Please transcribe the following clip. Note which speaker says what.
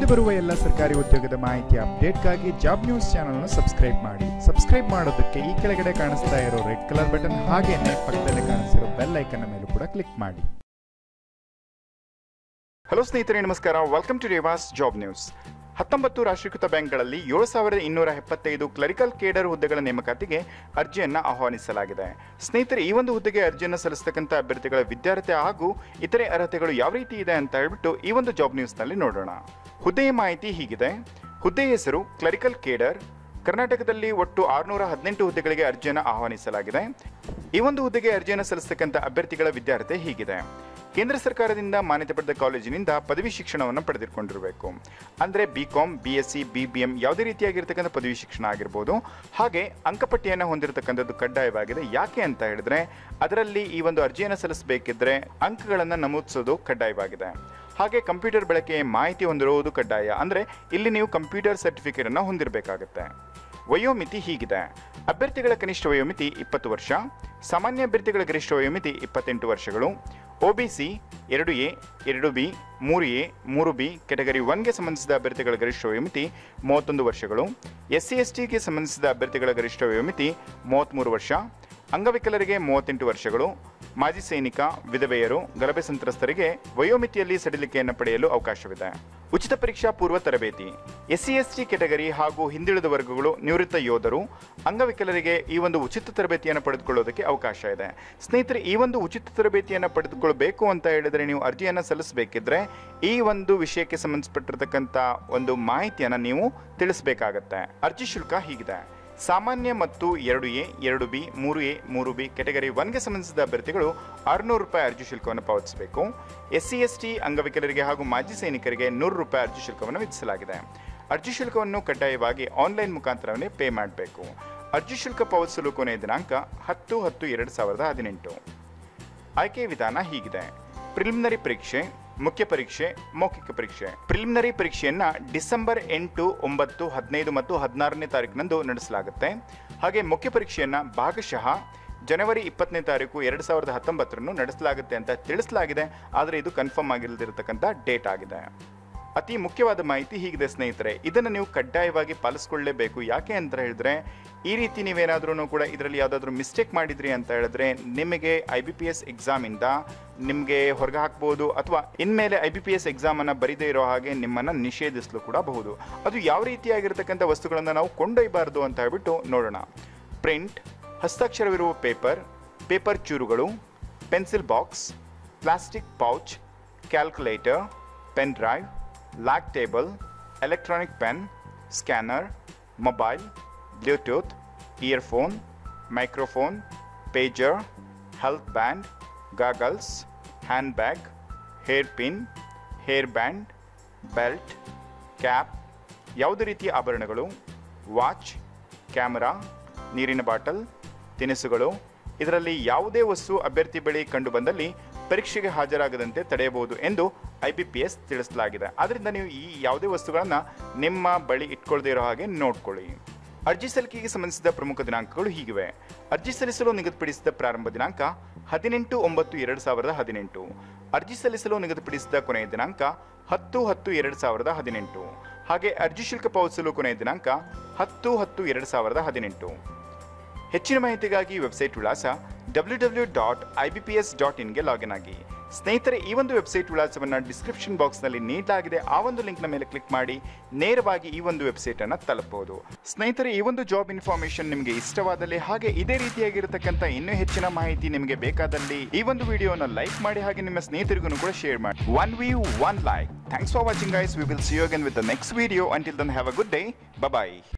Speaker 1: ದಿನದಲ್ಲಿ ಬರುವ ಎಲ್ಲ ಸರ್ಕಾರಿ ಉದ್ಯೋಗದ ಮಾಹಿತಿ ಅಪ್ಡೇಟ್ಗಾಗಿ ಜಾಬ್ ನ್ಯೂಸ್ ಚಾನಲ್ ಅನ್ನು ಸಬ್ಸ್ಕ್ರೈಬ್ ಮಾಡಿ ಸಬ್ಸ್ಕ್ರೈಬ್ ಮಾಡೋದಕ್ಕೆ ಈ ಕೆಳಗಡೆ ಕಾಣಿಸ್ತಾ ಇರೋ ರೆಡ್ ಕಲರ್ ಬಟನ್ ಹಾಗೇನೆ ಪಕ್ಕದಲ್ಲಿ ಕಾಣಿಸಿರೋ ಬೆಲ್ ಐಕನ್ ಮೇಲೂ ಕೂಡ ಕ್ಲಿಕ್ ಮಾಡಿ ಹಲೋ ಸ್ನೇಹಿತರೆ ನಮಸ್ಕಾರ welcome to Revas job news ಹತ್ತೊಂಬತ್ತು ರಾಷ್ಟ್ರೀಕೃತ ಬ್ಯಾಂಕ್ಗಳಲ್ಲಿ ಏಳು ಸಾವಿರದ ಇನ್ನೂರ ಎಪ್ಪತ್ತೈದು ಕ್ಲರಿಕಲ್ ಕೇಡರ್ ಹುದ್ದೆಗಳ ನೇಮಕಾತಿಗೆ ಅರ್ಜಿಯನ್ನು ಆಹ್ವಾನಿಸಲಾಗಿದೆ ಸ್ನೇಹಿತರೆ ಈ ಒಂದು ಹುದ್ದೆಗೆ ಅರ್ಜಿಯನ್ನು ಸಲ್ಲಿಸತಕ್ಕಂಥ ಅಭ್ಯರ್ಥಿಗಳ ವಿದ್ಯಾರ್ಥಿ ಹಾಗೂ ಇತರೆ ಅರ್ಹತೆಗಳು ಯಾವ ರೀತಿ ಇದೆ ಅಂತ ಹೇಳ್ಬಿಟ್ಟು ಈ ಒಂದು ಜಾಬ್ ನ್ಯೂಸ್ನಲ್ಲಿ ನೋಡೋಣ ಹುದ್ದೆಯ ಮಾಹಿತಿ ಹೀಗಿದೆ ಹುದ್ದೆಯ ಹೆಸರು ಕ್ಲರಿಕಲ್ ಕೇಡರ್ ಕರ್ನಾಟಕದಲ್ಲಿ ಒಟ್ಟು ಆರುನೂರ ಹದಿನೆಂಟು ಹುದ್ದೆಗಳಿಗೆ ಅರ್ಜಿಯನ್ನು ಆಹ್ವಾನಿಸಲಾಗಿದೆ ಈ ಒಂದು ಹುದ್ದೆಗೆ ಅರ್ಜಿಯನ್ನು ಸಲ್ಲಿಸತಕ್ಕಂಥ ಅಭ್ಯರ್ಥಿಗಳ ವಿದ್ಯಾರ್ಥಿ ಹೀಗಿದೆ ಕೇಂದ್ರ ಸರ್ಕಾರದಿಂದ ಮಾನ್ಯತೆ ಪಡೆದ ಕಾಲೇಜಿನಿಂದ ಪದವಿ ಶಿಕ್ಷಣವನ್ನು ಪಡೆದುಕೊಂಡಿರಬೇಕು ಅಂದರೆ B com B S C B B M ಯಾವುದೇ ರೀತಿಯಾಗಿರ್ತಕ್ಕಂಥ ಪದವಿ ಶಿಕ್ಷಣ ಆಗಿರ್ಬೋದು ಹಾಗೆ ಅಂಕಪಟ್ಟಿಯನ್ನು ಹೊಂದಿರತಕ್ಕಂಥದ್ದು ಕಡ್ಡಾಯವಾಗಿದೆ ಯಾಕೆ ಅಂತ ಹೇಳಿದ್ರೆ ಅದರಲ್ಲಿ ಈ ಒಂದು ಅರ್ಜಿಯನ್ನು ಸಲ್ಲಿಸಬೇಕಿದ್ರೆ ಅಂಕಗಳನ್ನು ನಮೂದಿಸೋದು ಕಡ್ಡಾಯವಾಗಿದೆ ಹಾಗೆ ಕಂಪ್ಯೂಟರ್ ಬಳಕೆಯ ಮಾಹಿತಿ ಹೊಂದಿರುವುದು ಕಡ್ಡಾಯ ಅಂದರೆ ಇಲ್ಲಿ ನೀವು ಕಂಪ್ಯೂಟರ್ ಸರ್ಟಿಫಿಕೇಟ್ ಅನ್ನು ಹೊಂದಿರಬೇಕಾಗುತ್ತೆ ವಯೋಮಿತಿ ಹೀಗಿದೆ ಅಭ್ಯರ್ಥಿಗಳ ಕನಿಷ್ಠ ವಯೋಮಿತಿ ಇಪ್ಪತ್ತು ವರ್ಷ ಸಾಮಾನ್ಯ ಅಭ್ಯರ್ಥಿಗಳ ಗರಿಷ್ಠ ವಯೋಮಿತಿ ಇಪ್ಪತ್ತೆಂಟು ವರ್ಷಗಳು ಒಬಿಸಿ ಎರಡು ಎ ಎರಡು ಬಿ ಮೂರು ಎ ಮೂರು ಬಿ ಕೆಟಗರಿ ಒನ್ಗೆ ಸಂಬಂಧಿಸಿದ ಅಭ್ಯರ್ಥಿಗಳ ಗರಿಷ್ಠ ವಯೋಮಿತಿ ಮೂವತ್ತೊಂದು ವರ್ಷಗಳು ಎಸ್ ಸಿ ಎಸ್ ಟಿಗೆ ಸಂಬಂಧಿಸಿದ ಅಭ್ಯರ್ಥಿಗಳ ಗರಿಷ್ಠ ವಯೋಮಿತಿ ಮೂವತ್ತ್ಮೂರು ವರ್ಷ ಅಂಗವಿಕಲರಿಗೆ ಮೂವತ್ತೆಂಟು ವರ್ಷಗಳು ಮಾಜಿ ಸೈನಿಕ ವಿಧವೆಯರು ಗಲಭೆ ಸಂತ್ರಸ್ತರಿಗೆ ವಯೋಮಿತಿಯಲ್ಲಿ ಸಡಿಲಿಕೆಯನ್ನು ಪಡೆಯಲು ಅವಕಾಶವಿದೆ ಉಚಿತ ಪರೀಕ್ಷಾ ಪೂರ್ವ ತರಬೇತಿ ಎಸ್ಸಿ ಎಸ್ಟಿ ಕೆಟಗರಿ ಹಾಗೂ ಹಿಂದುಳಿದ ವರ್ಗಗಳು ನಿವೃತ್ತ ಯೋಧರು ಅಂಗವಿಕಲರಿಗೆ ಈ ಒಂದು ಉಚಿತ ತರಬೇತಿಯನ್ನು ಪಡೆದುಕೊಳ್ಳೋದಕ್ಕೆ ಅವಕಾಶ ಇದೆ ಸ್ನೇಹಿತರೆ ಈ ಒಂದು ಉಚಿತ ತರಬೇತಿಯನ್ನು ಪಡೆದುಕೊಳ್ಬೇಕು ಅಂತ ಹೇಳಿದ್ರೆ ನೀವು ಅರ್ಜಿಯನ್ನು ಸಲ್ಲಿಸಬೇಕಿದ್ರೆ ಈ ಒಂದು ವಿಷಯಕ್ಕೆ ಸಂಬಂಧಪಟ್ಟಿರ್ತಕ್ಕಂಥ ಒಂದು ಮಾಹಿತಿಯನ್ನು ನೀವು ತಿಳಿಸಬೇಕಾಗತ್ತೆ ಅರ್ಜಿ ಶುಲ್ಕ ಹೀಗಿದೆ ಸಾಮಾನ್ಯ ಮತ್ತು ಎರಡು ಎ ಎರಡು ಬಿ ಮೂರು ಎ ಮೂರು ಬಿ ಕೆಟಗರಿ ಒನ್ಗೆ ಸಂಬಂಧಿಸಿದ ಅಭ್ಯರ್ಥಿಗಳು ಆರುನೂರು ರೂಪಾಯಿ ಅರ್ಜಿ ಶುಲ್ಕವನ್ನು ಪಾವತಿಸಬೇಕು ಎಸ್ ಸಿ ಎಸ್ ಟಿ ಅಂಗವಿಕಲರಿಗೆ ಹಾಗೂ ಮಾಜಿ ಸೈನಿಕರಿಗೆ ನೂರು ರೂಪಾಯಿ ಅರ್ಜಿ ಶುಲ್ಕವನ್ನು ವಿಧಿಸಲಾಗಿದೆ ಅರ್ಜಿ ಶುಲ್ಕವನ್ನು ಕಡ್ಡಾಯವಾಗಿ ಆನ್ಲೈನ್ ಮುಖಾಂತರವೇ ಪೇ ಮಾಡಬೇಕು ಅರ್ಜಿ ಶುಲ್ಕ ಪಾವತಿಸಲು ಕೊನೆಯ ದಿನಾಂಕ ಹತ್ತು ಹತ್ತು ಎರಡು ಸಾವಿರದ ಹದಿನೆಂಟು ಆಯ್ಕೆ ವಿಧಾನ ಹೀಗಿದೆ ಪ್ರಿಲಿಮಿನರಿ ಪರೀಕ್ಷೆ ಮುಖ್ಯ ಪರೀಕ್ಷೆ ಮೌಖಿಕ ಪರೀಕ್ಷೆ ಪ್ರಿಲಿಮಿನರಿ ಪರೀಕ್ಷೆಯನ್ನ ಡಿಸೆಂಬರ್ ಎಂಟು ಒಂಬತ್ತು ಹದಿನೈದು ಮತ್ತು ಹದಿನಾರನೇ ತಾರೀಕಿನಂದು ನಡೆಸಲಾಗುತ್ತೆ ಹಾಗೆ ಮುಖ್ಯ ಪರೀಕ್ಷೆಯನ್ನ ಭಾಗಶಃ ಜನವರಿ ಇಪ್ಪತ್ತನೇ ತಾರೀಕು ಎರಡು ಸಾವಿರದ ಹತ್ತೊಂಬತ್ತರನ್ನು ನಡೆಸಲಾಗುತ್ತೆ ಅಂತ ತಿಳಿಸಲಾಗಿದೆ ಆದರೆ ಇದು ಕನ್ಫರ್ಮ್ ಆಗಿಲ್ಲದಿರತಕ್ಕಂಥ ಡೇಟ್ ಆಗಿದೆ ಅತಿ ಮುಖ್ಯವಾದ ಮಾಹಿತಿ ಹೀಗಿದೆ ಸ್ನೇಹಿತರೆ ಇದನ್ನು ನೀವು ಕಡ್ಡಾಯವಾಗಿ ಪಾಲಿಸ್ಕೊಳ್ಳೇಬೇಕು ಯಾಕೆ ಅಂತ ಹೇಳಿದ್ರೆ ಈ ರೀತಿ ನೀವೇನಾದ್ರೂ ಕೂಡ ಇದರಲ್ಲಿ ಯಾವುದಾದ್ರೂ ಮಿಸ್ಟೇಕ್ ಮಾಡಿದ್ರಿ ಅಂತ ಹೇಳಿದ್ರೆ ನಿಮಗೆ ಐ ಬಿ ಪಿ ಎಸ್ ಎಕ್ಸಾಮಿಂದ ನಿಮಗೆ ಹೊರಗೆ ಹಾಕ್ಬೋದು ಅಥವಾ ಇನ್ಮೇಲೆ ಐ ಬಿ ಪಿ ಎಸ್ ಎಕ್ಸಾಮನ್ನು ಬರೀದೇ ಇರೋ ಹಾಗೆ ನಿಮ್ಮನ್ನು ನಿಷೇಧಿಸಲು ಕೂಡ ಬಹುದು ಅದು ಯಾವ ರೀತಿಯಾಗಿರ್ತಕ್ಕಂಥ ವಸ್ತುಗಳನ್ನು ನಾವು ಕೊಂಡೊಯ್ಯಬಾರ್ದು ಅಂತ ಹೇಳ್ಬಿಟ್ಟು ನೋಡೋಣ ಪ್ರಿಂಟ್ ಹಸ್ತಾಕ್ಷರವಿರುವ ಪೇಪರ್ ಪೇಪರ್ ಚೂರುಗಳು pencil box plastic pouch calculator pen drive log table electronic pen scanner mobile bluetooth earphone microphone pager health band goggles hand bag hair pin hair band belt cap ಯಾವುದೇ ರೀತಿಯ ಆಭರಣಗಳು watch camera ನೀರಿನ bottle ತಿನಿಸುಗಳು ಇದರಲ್ಲಿ ಯಾವುದೇ ವಸ್ತು ಅಭ್ಯರ್ಥಿ ಬಳಿ ಕಂಡು ಬಂದಲ್ಲಿ ಪರೀಕ್ಷೆಗೆ ಹಾಜರಾಗದಂತೆ ತಡೆಯಬಹುದು ಎಂದು ಐ ಬಿ ಪಿ ಎಸ್ ತಿಳಿಸಲಾಗಿದೆ ಆದ್ದರಿಂದ ನೀವು ಈ ಯಾವುದೇ ವಸ್ತುಗಳನ್ನು ನಿಮ್ಮ ಬಳಿ ಇಟ್ಕೊಳ್ಳದೇ ಇರೋ ಹಾಗೆ ನೋಡ್ಕೊಳ್ಳಿ ಅರ್ಜಿ ಸಲ್ಲಿಕೆಗೆ ಸಂಬಂಧಿಸಿದ ಪ್ರಮುಖ ದಿನಾಂಕಗಳು ಹೀಗಿವೆ ಅರ್ಜಿ ಸಲ್ಲಿಸಲು ನಿಗದಿಪಡಿಸಿದ ಪ್ರಾರಂಭ ದಿನಾಂಕ ಹದಿನೆಂಟು ಒಂಬತ್ತು ಎರಡು ಸಾವಿರದ ಹದಿನೆಂಟು ಅರ್ಜಿ ಸಲ್ಲಿಸಲು ನಿಗದಿಪಡಿಸಿದ ಕೊನೆಯ ದಿನಾಂಕ ಹತ್ತು ಹತ್ತು ಎರಡು ಸಾವಿರದ ಹದಿನೆಂಟು ಹಾಗೆ ಅರ್ಜಿ ಶುಲ್ಕ ಪಾವತಿಸಲು ಕೊನೆಯ ದಿನಾಂಕ ಹತ್ತು ಹತ್ತು ಎರಡು ಸಾವಿರದ ಹದಿನೆಂಟು ಹೆಚ್ಚಿನ ಮಾಹಿತಿಗಾಗಿ ವೆಬ್ಸೈಟ್ ವಿಳಾಸ W W dot I B P S dot ಇನ್ಗೆ ಲಾಗಿನ್ ಆಗಿ ಸ್ನೇಹಿತರೆ ಈ ಒಂದು ವೆಬ್ಸೈಟ್ ವಿಳಾಸವನ್ನು ಡಿಸ್ಕ್ರಿಪ್ಷನ್ ಬಾಕ್ಸ್ನಲ್ಲಿ ನೀಡಲಾಗಿದೆ ಆ ಒಂದು ಲಿಂಕ್ನ ಮೇಲೆ ಕ್ಲಿಕ್ ಮಾಡಿ ನೇರವಾಗಿ ಈ ಒಂದು ವೆಬ್ಸೈಟನ್ನು ತಲುಪಬಹುದು ಸ್ನೇಹಿತರೆ ಈ ಒಂದು ಜಾಬ್ ಇನ್ಫಾರ್ಮೇಷನ್ ನಿಮಗೆ ಇಷ್ಟವಾದಲ್ಲಿ ಹಾಗೆ ಇದೇ ರೀತಿಯಾಗಿರತಕ್ಕಂಥ ಇನ್ನೂ ಹೆಚ್ಚಿನ ಮಾಹಿತಿ ನಿಮಗೆ ಬೇಕಾದಲ್ಲಿ ಈ ಒಂದು ವಿಡಿಯೋನ ಲೈಕ್ ಮಾಡಿ ಹಾಗೆ ನಿಮ್ಮ ಸ್ನೇಹಿತರಿಗೂ ಕೂಡ ಶೇರ್ ಮಾಡಿ one view one like thanks for watching guys we will see you again with the next video until then have a good day bye